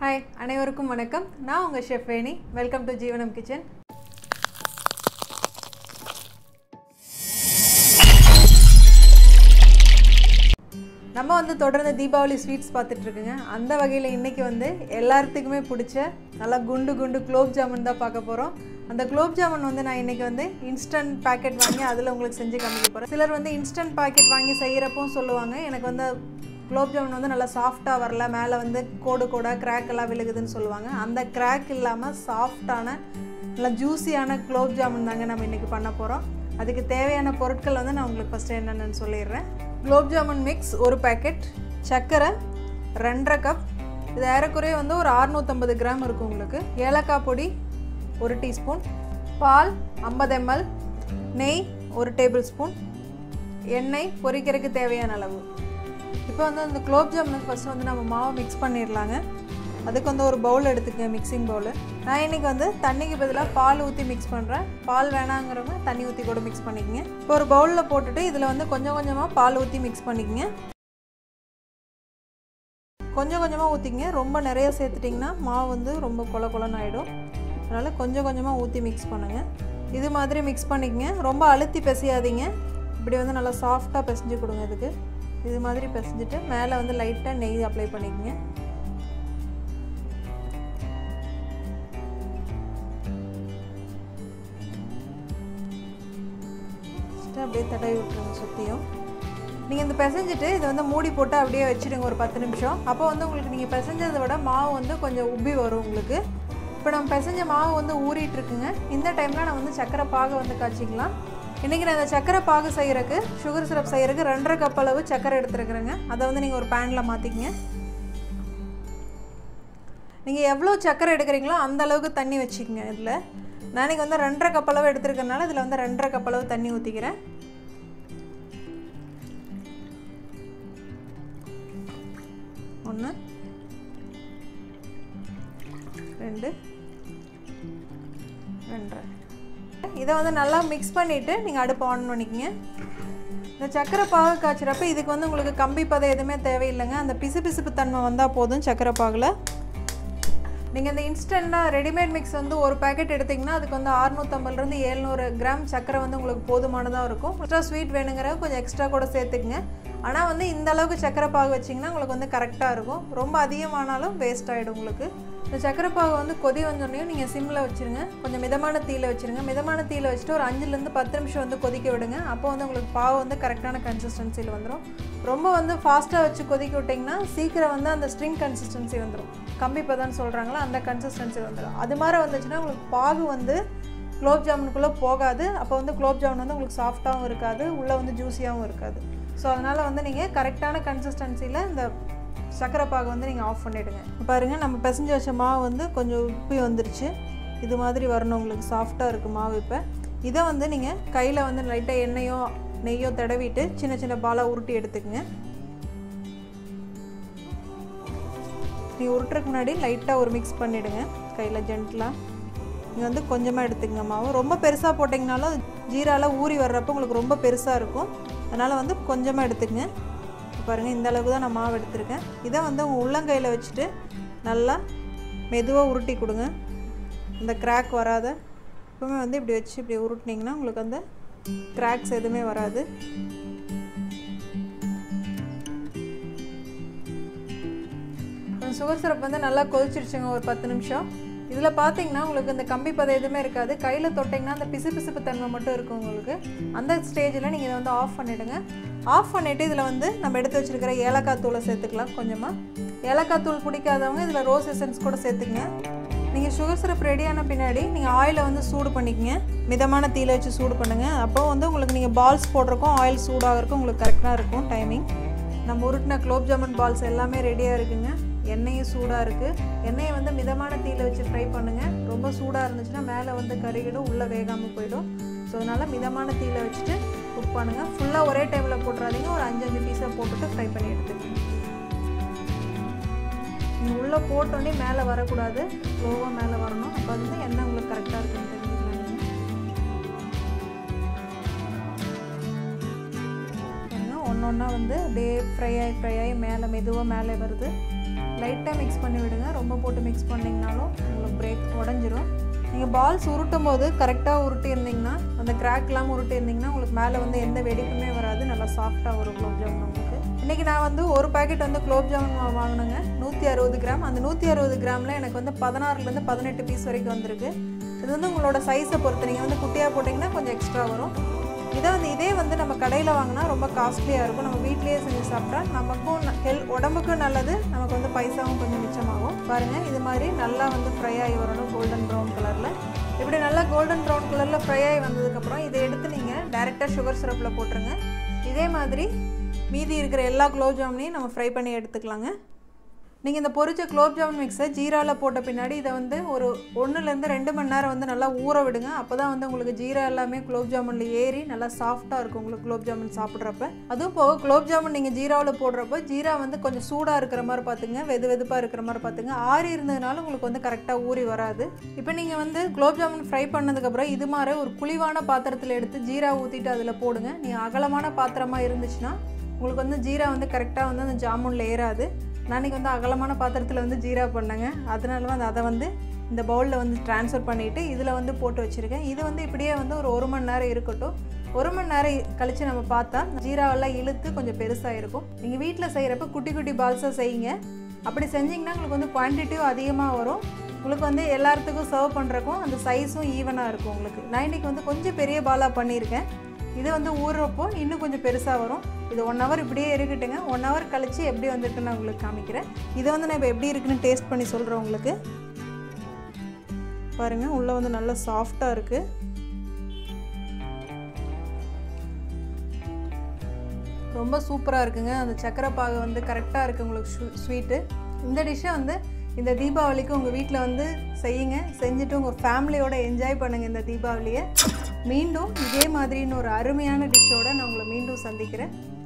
hi அனைவருக்கும் வணக்கம் நான் உங்கள் chef Veni welcome to Jeevanam kitchen நம்ம வந்து தொடர்ந்து தீபாவளி ஸ்வீட்ஸ் பார்த்துட்டு இருக்குங்க அந்த வகையில் இன்றைக்கி வந்து எல்லாத்துக்குமே பிடிச்ச நல்லா குண்டு குண்டு குலோப் ஜாமுன் தான் பார்க்க போகிறோம் அந்த குலோப் ஜாமுன் வந்து நான் இன்றைக்கி வந்து இன்ஸ்டன்ட் பேக்கெட் வாங்கி அதில் உங்களுக்கு செஞ்சு காமிக்க போகிறேன் சிலர் வந்து இன்ஸ்டன்ட் பேக்கெட் வாங்கி செய்கிறப்பவும் சொல்லுவாங்க எனக்கு வந்து குலோப் ஜாமுன் வந்து நல்லா சாஃப்டாக வரல மேலே வந்து கோடு கோடாக கிராக் எல்லாம் விழுகுதுன்னு சொல்லுவாங்க அந்த கிராக் இல்லாமல் சாஃப்டான நல்லா ஜூஸியான குலோப் ஜாமுன் தாங்க நம்ம இன்றைக்கி பண்ண போகிறோம் அதுக்கு தேவையான பொருட்கள் வந்து நான் உங்களுக்கு ஃபஸ்ட்டு என்னென்னு சொல்லிடுறேன் குலோப் ஜாமுன் மிக்ஸ் ஒரு பேக்கெட் சர்க்கரை ரெண்டரை கப் இது ஏறக்குறைய வந்து ஒரு அறுநூற்றம்பது கிராம் இருக்கும் உங்களுக்கு ஏலக்காய் பொடி ஒரு டீஸ்பூன் பால் ஐம்பது எம்எல் நெய் ஒரு டேபிள் ஸ்பூன் எண்ணெய் பொரிக்கிறதுக்கு தேவையான அளவு இப்போ வந்து அந்த குலோப் ஜாமுனுக்கு ஃபஸ்ட்டு வந்து நம்ம மாவை மிக்ஸ் பண்ணிடலாங்க அதுக்கு வந்து ஒரு பவுல் எடுத்துக்கங்க மிக்சிங் பவுல் நான் இன்றைக்கி வந்து தண்ணிக்கு பதிலாக பால் ஊற்றி மிக்ஸ் பண்ணுறேன் பால் வேணாங்கிறவங்க தண்ணி ஊற்றி கூட மிக்ஸ் பண்ணிக்கங்க இப்போ ஒரு பவுலில் போட்டுட்டு இதில் வந்து கொஞ்சம் கொஞ்சமாக பால் ஊற்றி மிக்ஸ் பண்ணிக்கங்க கொஞ்சம் கொஞ்சமாக ஊற்றிங்க ரொம்ப நிறைய சேர்த்துட்டிங்கன்னா மாவு வந்து ரொம்ப கொல கொலன்னு ஆகிடும் அதனால் கொஞ்சம் கொஞ்சமாக ஊற்றி மிக்ஸ் பண்ணுங்கள் இது மாதிரி மிக்ஸ் பண்ணிக்கங்க ரொம்ப அழுத்தி பிசையாதீங்க இப்படி வந்து நல்லா சாஃப்டாக பிசைஞ்சு கொடுங்க இதுக்கு இது மாதிரி பிசைஞ்சிட்டு மேலே வந்து லைட்டாக நெய் அப்ளை பண்ணிக்கங்க அப்படியே தடவி விட்டுருங்க சுற்றியும் நீங்கள் இந்த பிசைஞ்சிட்டு இதை வந்து மூடி போட்டு அப்படியே வச்சுடுங்க ஒரு பத்து நிமிஷம் அப்போ வந்து உங்களுக்கு நீங்கள் பிசைஞ்சதை விட மாவு வந்து கொஞ்சம் உப்பி வரும் உங்களுக்கு இப்போ நம்ம பிசைஞ்ச மாவு வந்து ஊறிட்டு இருக்குங்க இந்த டைமில் நான் வந்து சக்கரை பாகு வந்து காய்ச்சிக்கலாம் இன்றைக்கி நான் இந்த சக்கரை பாகு செய்கிறக்கு சுகர் சிரப் செய்கிறதுக்கு ரெண்டரை கப் அளவு சக்கரை எடுத்துருக்குறேங்க அதை வந்து நீங்கள் ஒரு பேனில் மாற்றிக்கங்க நீங்கள் எவ்வளோ சக்கரை எடுக்கிறீங்களோ அந்த அளவுக்கு தண்ணி வச்சுக்கோங்க இதில் நான் இன்றைக்கி வந்து ரெண்டரை கப் அளவு எடுத்துருக்கனால இதில் வந்து ரெண்டரை கப் அளவு தண்ணி ஊற்றிக்கிறேன் ஒன்று ரெண்டு ரெண்டரை இதை வந்து நல்லா மிக்ஸ் பண்ணிவிட்டு நீங்கள் அடுப்பு ஆன் பண்ணிக்கங்க இந்த சக்கரை பாகு காய்ச்சிறப்ப இதுக்கு வந்து உங்களுக்கு கம்பி பதம் எதுவுமே தேவையில்லைங்க அந்த பிசு பிசுப்பு தன்மை வந்தால் போதும் சக்கரை பாகில் நீங்கள் இந்த இன்ஸ்டண்ட்டாக ரெடிமேட் மிக்ஸ் வந்து ஒரு பேக்கெட் எடுத்திங்கன்னா அதுக்கு வந்து அறுநூற்றம்பதுலேருந்து ஏழ்நூறு கிராம் சக்கரை வந்து உங்களுக்கு போதுமானதாக இருக்கும் எக்ஸ்ட்ரா ஸ்வீட் வேணுங்கிற கொஞ்சம் எக்ஸ்ட்ரா கூட சேர்த்துக்குங்க ஆனால் வந்து இந்த அளவுக்கு சக்கரை பாகு வச்சிங்கன்னா உங்களுக்கு வந்து கரெக்டாக இருக்கும் ரொம்ப அதிகமானாலும் வேஸ்ட் ஆகிடும் உங்களுக்கு இந்த சக்கரை பாகு வந்து கொதி வந்தோடனையும் நீங்கள் சிம்மில் வச்சுருங்க கொஞ்சம் மிதமான தீயில் வச்சுருங்க மிதமான தீயில் வச்சுட்டு ஒரு அஞ்சுலேருந்து பத்து நிமிஷம் வந்து கொதிக்க விடுங்க அப்போ வந்து உங்களுக்கு பாவு வந்து கரெக்டான கன்சிஸ்டன்சியில் வந்துடும் ரொம்ப வந்து ஃபாஸ்ட்டாக வச்சு கொதிக்க விட்டிங்கன்னா சீக்கிரம் வந்து அந்த ஸ்ட்ரிங் கன்சிஸ்டன்சி வந்துடும் கம்பி பதம்னு சொல்கிறாங்களா அந்த கன்சிஸ்டன்சி வந்துடும் அது மாதிரி வந்துச்சுன்னா உங்களுக்கு பாகு வந்து குலோப் ஜாமுனுக்குள்ளே போகாது அப்போ வந்து குலோப் ஜாமுன் வந்து உங்களுக்கு சாஃப்டாகவும் இருக்காது உள்ளே வந்து ஜூஸியாகவும் இருக்காது ஸோ அதனால் வந்து நீங்கள் கரெக்டான கன்சிஸ்டன்சியில் இந்த சக்கரை பாகு வந்து நீங்கள் ஆஃப் பண்ணிவிடுங்க பாருங்கள் நம்ம பிசைஞ்சு வச்ச மாவு வந்து கொஞ்சம் உப்பி வந்துருச்சு இது மாதிரி வரணும் உங்களுக்கு சாஃப்டாக இருக்குது மாவு இப்போ இதை வந்து நீங்கள் கையில் வந்து லைட்டாக எண்ணெயோ நெய்யோ தடவிட்டு சின்ன சின்ன பாலாக உருட்டி எடுத்துக்கங்க நீங்கள் உருட்டுறதுக்கு முன்னாடி லைட்டாக ஒரு மிக்ஸ் பண்ணிவிடுங்க கையில் ஜென்டலாக நீங்கள் வந்து கொஞ்சமாக எடுத்துக்கங்க மாவு ரொம்ப பெருசாக போட்டிங்கனாலும் ஜீராவில் ஊறி வர்றப்போ உங்களுக்கு ரொம்ப பெருசாக இருக்கும் அதனால் வந்து கொஞ்சமாக எடுத்துக்கங்க பாருங்கள் இந்த அளவுக்கு தான் நான் மாவு எடுத்திருக்கேன் இதை வந்து உங்கள் உள்ளங்கையில் வச்சுட்டு நல்லா மெதுவாக உருட்டி கொடுங்க இந்த கிராக் வராத எப்பவுமே வந்து இப்படி வச்சு இப்படி உருட்டினீங்கன்னா உங்களுக்கு அந்த கிராக்ஸ் எதுவுமே வராது சுகர் சிரப் வந்து நல்லா கொதிச்சிருச்சுங்க ஒரு பத்து நிமிஷம் இதில் பார்த்தீங்கன்னா உங்களுக்கு இந்த கம்பி பதம் எதுவுமே இருக்காது கையில் தொட்டிங்கன்னா அந்த பிசு பிசுப்பு தன்மை மட்டும் இருக்கும் உங்களுக்கு அந்த ஸ்டேஜில் நீங்கள் இதை வந்து ஆஃப் பண்ணிவிடுங்க ஆஃப் பண்ணிவிட்டு இதில் வந்து நம்ம எடுத்து வச்சுருக்கிற ஏலக்காய் தூளை சேர்த்துக்கலாம் கொஞ்சமாக ஏலக்காய் தூள் பிடிக்காதவங்க இதில் ரோஸ் எசன்ஸ் கூட சேர்த்துக்குங்க நீங்கள் சுகர் சிரப் ரெடியான பின்னாடி நீங்கள் ஆயிலை வந்து சூடு பண்ணிக்கங்க மிதமான தீயில் வச்சு சூடு பண்ணுங்கள் அப்போ வந்து உங்களுக்கு நீங்கள் பால்ஸ் போடுறக்கும் ஆயில் சூடாகிறக்கும் உங்களுக்கு கரெக்டாக இருக்கும் டைமிங் நம்ம உருட்டின குலோப் ஜாமுன் பால்ஸ் எல்லாமே ரெடியாக இருக்குங்க எண்ணெயும் சூடாக இருக்குது எண்ணெயை வந்து மிதமான தீயில் வச்சு ஃப்ரை பண்ணுங்கள் ரொம்ப சூடாக இருந்துச்சுன்னா மேலே வந்து கருகிடும் உள்ளே வேகாமல் போயிடும் ஸோ அதனால் மிதமான தீயில் வச்சுட்டு குக் பண்ணுங்கள் ஃபுல்லாக ஒரே டைமில் போட்டுறாதீங்க ஒரு அஞ்சு அஞ்சு பீஸாக போட்டுட்டு ஃப்ரை பண்ணி எடுத்துக்கோங்க நீங்கள் உள்ளே போட்டோன்னே மேலே வரக்கூடாது ஸ்லோவாக மேலே வரணும் அப்போ வந்து எண்ணெய் உங்களுக்கு கரெக்டாக இருக்குன்னு தெரிஞ்சுக்கலாம் நீங்கள் ஒன்று ஒன்றா வந்து அப்படியே ஃப்ரை ஆகி ஃப்ரை ஆகி மேலே மெதுவாக மேலே வருது லைட்டாக மிக்ஸ் பண்ணி விடுங்க ரொம்ப போட்டு மிக்ஸ் பண்ணிங்கனாலும் உங்களுக்கு பிரேக் உடஞ்சிரும் நீங்கள் பால்ஸ் உருட்டும் போது கரெக்டாக உருட்டி இருந்தீங்கன்னா அந்த கிராக்லாம் உருட்டி இருந்தீங்கன்னா உங்களுக்கு மேலே வந்து எந்த வெடிப்புமே வராது நல்லா சாஃப்டாக வரும் குலோப் ஜாமுன் உங்களுக்கு இன்றைக்கி நான் வந்து ஒரு பாக்கெட் வந்து குலோப் ஜாமுன் வா- வாங்கினேங்க நூற்றி அறுபது கிராம் அந்த நூற்றி அறுபது கிராமில் எனக்கு வந்து பதினாறுலேருந்து பதினெட்டு பீஸ் வரைக்கும் வந்திருக்கு இது வந்து உங்களோட சைஸை பொறுத்து நீங்கள் வந்து குட்டியாக போட்டிங்கன்னா கொஞ்சம் எக்ஸ்ட்ரா வரும் இதை வந்து இதே வந்து நம்ம கடையில் வாங்கினா ரொம்ப காஸ்ட்லியாக இருக்கும் நம்ம வீட்லேயே செஞ்சு சாப்பிட்டா நமக்கும் ஹெல் உடம்புக்கும் நல்லது நமக்கு வந்து பைசாவும் கொஞ்சம் மிச்சமாகும் பாருங்கள் இது மாதிரி நல்லா வந்து ஃப்ரை ஆகி வரணும் கோல்டன் ப்ரௌன் கலரில் இப்படி நல்லா கோல்டன் ப்ரௌன் கலரில் ஃப்ரை ஆகி வந்ததுக்கப்புறம் இதை எடுத்து நீங்கள் டேரெக்டாக சுகர் சிரப்பில் போட்டுருங்க இதே மாதிரி மீதி இருக்கிற எல்லா குலோப் ஜாமுனையும் நம்ம ஃப்ரை பண்ணி எடுத்துக்கலாங்க நீங்கள் இந்த பொரிச்ச குலோப் ஜாமுன் மிக்ஸை ஜீராவில் போட்ட பின்னாடி இதை வந்து ஒரு ஒன்றுலேருந்து ரெண்டு மணி நேரம் வந்து நல்லா ஊற விடுங்க அப்போ தான் வந்து உங்களுக்கு ஜீரா எல்லாமே குலோப் ஜாமுனில் ஏறி நல்லா சாஃப்டாக இருக்கும் உங்களுக்கு குலோப் ஜாமுன் சாப்பிட்றப்ப அதுவும் போக குலோப் ஜாமுன் நீங்கள் ஜீராவில் போடுறப்போ ஜீரா வந்து கொஞ்சம் சூடாக இருக்கிற மாதிரி பார்த்துங்க வெது வெதுப்பாக இருக்கிற மாதிரி பார்த்துங்க ஆறி இருந்ததுனால உங்களுக்கு வந்து கரெக்டாக ஊறி வராது இப்போ நீங்கள் வந்து குலோப் ஜாமுன் ஃப்ரை பண்ணதுக்கப்புறம் இது மாதிரி ஒரு குழிவான பாத்திரத்தில் எடுத்து ஜீரா ஊற்றிட்டு அதில் போடுங்க நீங்கள் அகலமான பாத்திரமாக இருந்துச்சுன்னா உங்களுக்கு வந்து ஜீரா வந்து கரெக்டாக வந்து அந்த ஜாமுனில் ஏறாது நான் இன்னைக்கு வந்து அகலமான பாத்திரத்தில் வந்து ஜீரா பண்ணேங்க அதனால வந்து அதை வந்து இந்த பவுலில் வந்து ட்ரான்ஸ்ஃபர் பண்ணிவிட்டு இதில் வந்து போட்டு வச்சுருக்கேன் இது வந்து இப்படியே வந்து ஒரு ஒரு மணி நேரம் இருக்கட்டும் ஒரு மணி நேரம் இ- கழிச்சு நம்ம பார்த்தா ஜீராவெல்லாம் இழுத்து கொஞ்சம் பெருசாக இருக்கும் நீங்கள் வீட்டில் செய்கிறப்ப குட்டி குட்டி பால்ஸாக செய்யுங்க அப்படி செஞ்சிங்கன்னா உங்களுக்கு வந்து குவான்டிட்டியும் அதிகமாக வரும் உங்களுக்கு வந்து எல்லாத்துக்கும் சர்வ் பண்ணுறக்கும் அந்த சைஸும் ஈவனாக இருக்கும் உங்களுக்கு நான் இன்றைக்கி வந்து கொஞ்சம் பெரிய பாலாக பண்ணியிருக்கேன் இது வந்து ஊறுறப்போ இன்னும் கொஞ்சம் பெருசாக வரும் இது ஒன் ஹவர் இப்படியே இருக்கட்டுங்க ஒன் ஹவர் கழிச்சு எப்படி வந்திருக்குன்னு நான் உங்களுக்கு காமிக்கிறேன் இதை வந்து நான் இப்போ எப்படி இருக்குன்னு டேஸ்ட் பண்ணி சொல்கிறேன் உங்களுக்கு பாருங்கள் உள்ளே வந்து நல்லா சாஃப்டாக இருக்குது ரொம்ப சூப்பராக இருக்குங்க அந்த சக்கரை பாகு வந்து கரெக்டாக இருக்குது உங்களுக்கு ஸ்வீட்டு இந்த டிஷ்ஷை வந்து இந்த தீபாவளிக்கு உங்கள் வீட்டில் வந்து செய்யுங்க செஞ்சுட்டு உங்கள் ஃபேமிலியோட என்ஜாய் பண்ணுங்கள் இந்த தீபாவளியை மீண்டும் இதே மாதிரின்னு ஒரு அருமையான டிஷ்ஷோட நான் உங்களை மீண்டும் சந்திக்கிறேன்